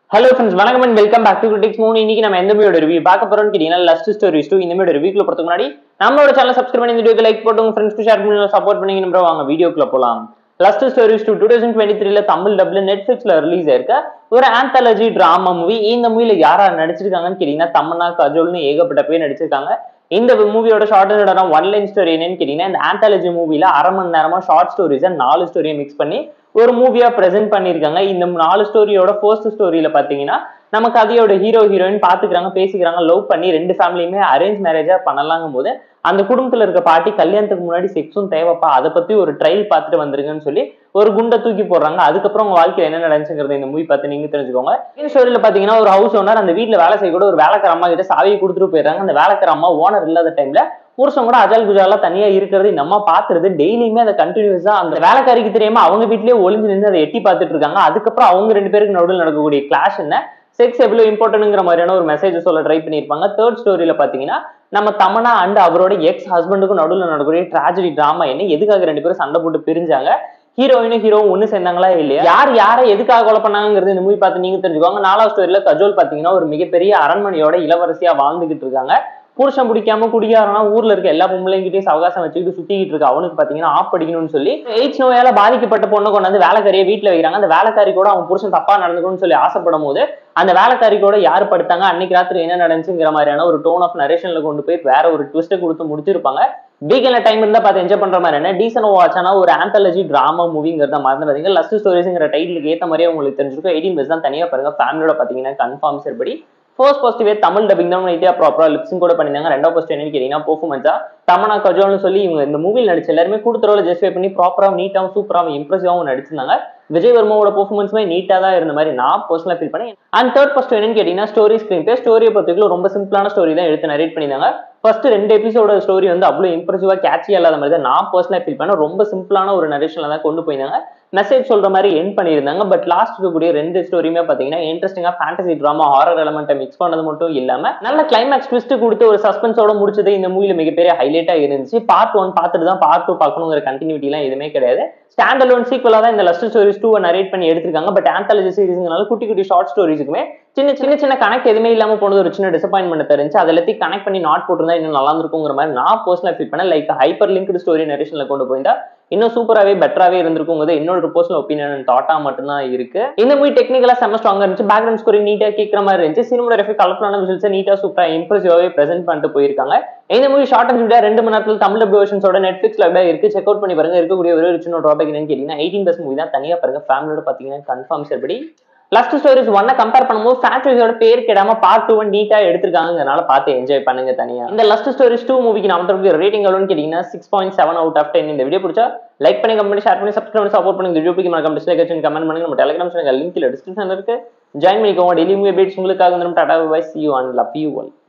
hello friends வணக்கம் and welcome back to critics மூணு இன்னைக்கு நம்ம எந்த மூவியோட ரிவ்யூ பார்க்க போறோம்னு கேட்டீங்கன்னா லஸ்ட் ஸ்டோரிஸ் டூ இந்த மூவியோட ரிவ்யூக்குள்ள போறதுக்கு முன்னாடி நம்மளோட சேனல் சப்ஸ்கிரைப் பண்ணி இந்த வீடியோக்கு லைக் போட்டு உங்க ஃப்ரெண்ட்ஸ்க்கு ஷேர் பண்ணி சப்போர்ட் பண்ணி நம்ம வாங்க வீடியோக்குள்ள போலாம் lust stories two two thousand twenty த்ரீல தமிழ் டப்ல நெட்ஃபிளிக்ஸ்ல ரிலீஸ் ஆயிருக்க ஒரு ஆந்தாலஜி டிராமா மூவி இந்த மூவில யாரா நடிச்சிருக்காங்கன்னு கேட்டீங்கன்னா தமன்னா கஜோல்னு ஏகப்பட்ட பேர் நடிச்சிருக்காங்க இந்த மூவியோட ஷார்ட் இடம் ஒன் லைன் ஸ்டோரி என்னன்னு கேட்டீங்கன்னா இந்த ஆந்தாலஜி மூவில அரை மணி நேரமா ஷார்ட் ஸ்டோரிஸை நாலு ஸ்டோரியை மிக்ஸ் பண்ணி ஒரு மூவியா பிரசென்ட் பண்ணியிருக்காங்க இந்த நாலு ஸ்டோரியோட ஃபர்ஸ்ட் ஸ்டோரியில பாத்தீங்கன்னா நம்ம கதையோட ஹீரோ ஹீரோயின் பாத்துக்கிறாங்க பேசிக்கிறாங்க லவ் பண்ணி ரெண்டு ஃபேமிலியுமே அரேஞ்ச் மேரேஜா பண்ணலாங்கும் போது அந்த குடும்பத்துல இருக்க பாட்டி கல்யாணத்துக்கு முன்னாடி செக்ஸும் தேவைப்பா அதை பத்தி ஒரு ட்ரையல் பார்த்துட்டு வந்துருங்கன்னு சொல்லி ஒரு குண்டை தூக்கி போடுறாங்க அதுக்கப்புறம் உங்க வாழ்க்கையில என்ன நடந்துச்சுங்கிறது இந்த மூவி பார்த்து நீங்க தெரிஞ்சுக்கோங்க இந்த ஸ்டோரியில பாத்தீங்கன்னா ஒரு ஹவுஸ் ஓனர் அந்த வீட்டுல வேலை செய்ய கூட ஒரு வேலைக்கார அம்மா கிட்ட சாவியை கொடுத்துட்டு போயிடுறாங்க அந்த வேலைக்கார அம்மா ஓனர் இல்லாத டைம்ல புருஷன் கூட அஜால் குஜாலா தனியா இருக்கிறது இந்த அம்மா பாத்துறது டெய்லியுமே அதை கண்டினியூஸா அந்த வேலைக்காரிக்கு தெரியாம அவங்க வீட்லயே ஒளிஞ்சு நின்று அதை எட்டி பார்த்துட்டு இருக்காங்க அதுக்கப்புறம் அவங்க ரெண்டு பேருக்கு நடுவில் நடக்கக்கூடிய கிளாஷ் என்ன செக்ஸ் எவ்வளவு இம்பார்ட்டன்ட்ங்கிற மாதிரியான ஒரு மெசேஜ் சொல்ல ட்ரை பண்ணியிருப்பாங்க தேர்ட் ஸ்டோரியில பாத்தீங்கன்னா நம்ம தமனா அண்ட் அவரோட எக்ஸ் ஹஸ்பண்டுக்கும் நடுவில் நடக்கக்கூடிய ட்ராஜடி டிராமா என்ன எதுக்காக ரெண்டு பேரும் சண்டை போட்டு பிரிஞ்சாங்க ஹீரோயினும் ஹீரோவும் ஒண்ணு சேர்ந்தாங்களா இல்லையா யார் யாரை எதுக்காக கொலை பண்ணாங்கிறது இந்த மூவி பார்த்து நீங்க தெரிஞ்சுக்கோங்க நாலாவது ஸ்டோரியில கஜோல் பாத்தீங்கன்னா ஒரு மிகப்பெரிய அரண்மனையோட இளவரசியா வாழ்ந்துகிட்டு இருக்காங்க புருஷன் பிடிக்காம குடிக்காரனா ஊர்ல இருக்க எல்லா பொம்பளைங்கிட்டையும் அவகாசம் வச்சுக்கிட்டு சுத்திக்கிட்டு இருக்கு அவனுக்கு பாத்தீங்கன்னா ஆப் படிக்கணும்னு சொல்லி எய்ட்ஸ் நோயால பாதிக்கப்பட்ட பொண்ணு கொண்டு வந்து வேலைக்காரியை வீட்டுல வைக்கிறாங்க அந்த வேலைக்காரி கூட அவன் புருஷன் தப்பா நடந்துக்கணும்னு சொல்லி ஆசைப்படும் போது அந்த வேலைக்காரி கூட யார் படுத்தாங்க அன்னைக்கு ராத்திரி என்ன நடந்துச்சுங்கிற மாதிரியான ஒரு டோன் ஆஃப் நரேஷன்ல கொண்டு போய் வேற ஒரு ட்விஸ்ட்டை கொடுத்து முடிச்சிருப்பாங்க வீக்கெண்ட்ல டைம் இருந்தா பார்த்து என்ஜாய் பண்ற மாதிரி என்ன டீசன் வாட்சானா ஒரு ஆந்தாலஜி டிராமா மூவிங்கிறத மறந்துடாதீங்க லஸ்ட் ஸ்டோரிஸ்ங்கிற டைட்டிலுக்கு ஏத்த மாதிரியே உங்களுக்கு தெரிஞ்சிருக்கும் எயிட்டீன் பெஸ் தான் தனியா பாருங்க ஃபேமிலியோட பாத்தீங்கன்னா கன்ஃபார்ம் சரிபடி ஃபர்ஸ்ட் பாசிட்டிவே தமிழ் டப்பிங் தான் நீட்டியா ப்ராப்பரா லிப்ஸிங் கூட பண்ணிருந்தாங்க ரெண்டாவது பாசிட்டிவ் என்னன்னு கேட்டீங்கன்னா பெர்ஃபார்மன்ஸா தமனா கஜோல்னு சொல்லி இவங்க இந்த மூவியில் நடிச்ச எல்லாருமே கொடுத்துறோல ஜஸ்டிஃபை பண்ணி ப்ராப்பரா நீட்டாவும் சூப்பராகவும் இம்ப்ரெசிவாகவும் நடிச்சிருந்தாங்க விஜய் வர்மாவோட பெர்ஃபார்மன்ஸுமே நீட்டாக தான் இருந்த மாதிரி நான் பர்சனலாக ஃபீல் பண்ணேன் அண்ட் தேர்ட் ஃபர்ஸ்ட் என்னன்னு கேட்டீங்கன்னா ஸ்டோரி ஸ்க்ரீன் பே ஸ்டோரியை பொறுத்தவரைக்கும் ரொம்ப சிம்பிளான ஸ்டோரி தான் எடுத்து நரேட் பண்ணியிருந்தாங்க ஃபர்ஸ்ட் ரெண்டு எபிசோட ஸ்டோரி வந்து அவ்வளோ இம்ப்ரெசிவா கேட்சி இல்லாத மாதிரி தான் நான் பர்சனலாக ஃபீல் பண்ணேன் ரொம்ப சிம்பிளான ஒரு நரேஷன்ல தான் கொண்டு போயிருந்தாங்க மெசேஜ் சொல்ற மாதிரி என் பண்ணியிருந்தாங்க பட் லாஸ்ட் இருக்கக்கூடிய ரெண்டு ஸ்டோரியுமே பார்த்தீங்கன்னா இன்ட்ரெஸ்டிங்காக ஃபேண்டசி ட்ராமா ஹாரர் எலமெண்ட்டை மிக்ஸ் பண்ணது மட்டும் இல்லாம நல்ல கிளைமேக்ஸ் ட்விஸ்ட் கொடுத்து ஒரு சஸ்பென்ஸோட முடிச்சது இந்த மூவில மிகப்பெரிய ஹைலைட்டா இருந்துச்சு பார்ட் ஒன் பார்த்துட்டு தான் பார்ட் டூ பார்க்கணுங்கிற கண்டினியூட்டிலாம் எதுவுமே கிடையாது ஸ்டாண்ட் அலோன் சீக்குவலா தான் இந்த லஸ்ட் ஸ்டோரிஸ் டூ நரேட் பண்ணி எடுத்திருக்காங்க பட் ஆந்தாலஜி சீரிஸ்னால குட்டி குட்டி ஷார்ட் ஸ்டோரிஸுக்குமே சின்ன சின்ன சின்ன கனெக்ட் எதுவுமே இல்லாம போனது ஒரு சின்ன டிசப்பாயின்மெண்ட் தெரிஞ்சு அதை எல்லாத்தையும் கனெக்ட் பண்ணி நாட் போட்டிருந்தா இன்னும் நல்லா இருந்திருக்குங்கிற மாதிரி நான் பர்சனலா ஃபீல் பண்ணேன் லைக் ஹைப்பர் லிங்க்டு ஸ்டோரி நரேஷன்ல கொண்டு போயிருந்தா இன்னும் சூப்பராகவே பெட்டராகவே இருந்திருக்குங்கிறது என்னோட பர்சனல் ஒப்பீனியன் தாட்டா மட்டும்தான் இருக்கு இந்த மூவி டெக்னிக்கலா செம்ம ஸ்ட்ராங்கா இருந்துச்சு பேக்ரவுண்ட் ஸ்கோரி நீட்டா கேட்குற மாதிரி இருந்துச்சு சினிமோகிராஃபி கலர்ஃபுல்லான விஷயத்தை நீட்டா சூப்பரா இம்ப்ரெசிவாவே பிரசென்ட் பண்ணிட்டு போயிருக்காங்க இந்த மூவி ஷார்ட் அண்ட் ஸ்வீட்டா ரெண்டு மணி நேரத்தில் தமிழ் டப் வெர்ஷன்ஸோட நெட்ஃபிளிக்ஸ்ல அப்படியே இருக்கு செக் அவுட் பண்ணி பாருங்க இருக்கக்கூடிய ஒரு சின்ன ட்ராபேக் என்னன்னு கேட்டீங்கன்னா எயிட்டீன் பிளஸ் மூவி தான் தனியா பாருங்க ஃபேமிலியோட பாத்தீங்கன்னா கன்ஃபார்ம் சரிபடி லஸ்ட் ஸ்டோரிஸ் ஒன்னை கம்பேர் பண்ணும்போது ஃபேக்டரிஸோட பேர் கேடாம பார்ட் டூ ஒன் நீட்டா எடுத்திருக்காங்கனால பார்த்து என்ஜாய் பண்ணுங்க தனியா இந்த லஸ்ட் ஸ்டோரிஸ் டூ மூவிக்கு நம்ம தரப்பு ரேட்டிங் எவ்வளோன்னு கேட்டீங்கன்னா six point seven out of ten இந்த வீடியோ பிடிச்சா லைக் பண்ணி கமெண்ட் ஷேர் பண்ணி சப்ஸ்கிரைப் பண்ணி சப்போர்ட் பண்ணி இந்த வீடியோ பிடிக்கும் மறக்காம டிஸ்லைக் வச்சு கமெண்ட் பண்ணுங்க நம்ம டெலிகிராம் சேனல் லிங்க் டிஸ்கிரிப்ஷன் இருக்கு ஜாயின் பண்ணிக்கோங்க டெய்லி மூவி அப்டேட்ஸ் உங்களுக்காக வந்து tata bye see you and love you one